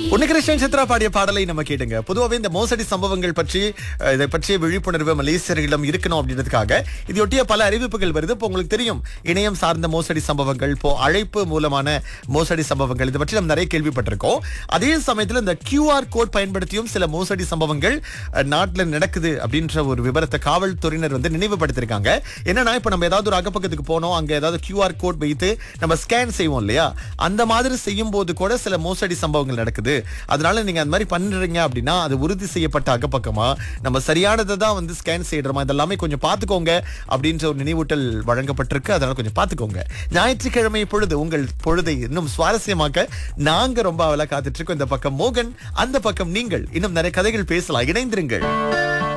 உன்னிகிருஷ்ணன் சித்ரா பாடிய பாடலை நம்ம கேட்டுங்க பொதுவாகவே இந்த மோசடி சம்பவங்கள் பற்றி அஹ், இதை பற்றிய விழிப்புணர்வு மலேசியர்களிடம் இருக்கணும் அப்படின்றதுக்காக இதையொட்டிய பல அறிவிப்புகள் வருது இப்போ உங்களுக்கு தெரியும் இணையம் சார்ந்த மோசடி சம்பவங்கள் இப்போ அழைப்பு மூலமான மோசடி சம்பவங்கள் இதை பற்றி நம்ம நிறைய கேள்விப்பட்டிருக்கோம் அதே சமயத்தில் இந்த QR கோட் பயன்படுத்தியும் சில மோசடி சம்பவங்கள் அஹ், நாட்டுல நடக்குது அப்படின்ற ஒரு விவரத்தை காவல்துறையினர் வந்து நினைவுபடுத்திருக்காங்க என்னன்னா இப்போ நம்ம ஏதாவது ஒரு அகப்பக்கத்துக்கு போனோம் அங்க ஏதாவது QR கோட் வைத்து நம்ம ஸ்கேன் செய்வோம் இல்லையா அந்த மாதிரி செய்யும் போது கூட சில மோசடி சம்பவங்கள் நடக்குது அதனால நீங்க அந்த மாதிரி பண்றீங்க அப்படின்னா அது உறுதி செய்யப்பட்ட அகப்பக்கமா நம்ம சரியானதை தான் வந்து ஸ்கேன் செய்யறோமா இதெல்லாமே கொஞ்சம் பார்த்துக்கோங்க அப்படின்ற ஒரு நினைவூட்டல் வழங்கப்பட்டிருக்கு அதனால கொஞ்சம் பார்த்துக்கோங்க ஞாயிற்றுக்கிழமை பொழுது உங்கள் பொழுதை இன்னும் சுவாரஸ்யமாக்க நாங்க ரொம்ப அவலா காத்துட்டு இருக்கோம் இந்த பக்கம் மோகன் அந்த பக்கம் நீங்கள் இன்னும் நிறைய கதைகள் பேசலாம் இணைந்திருங்கள்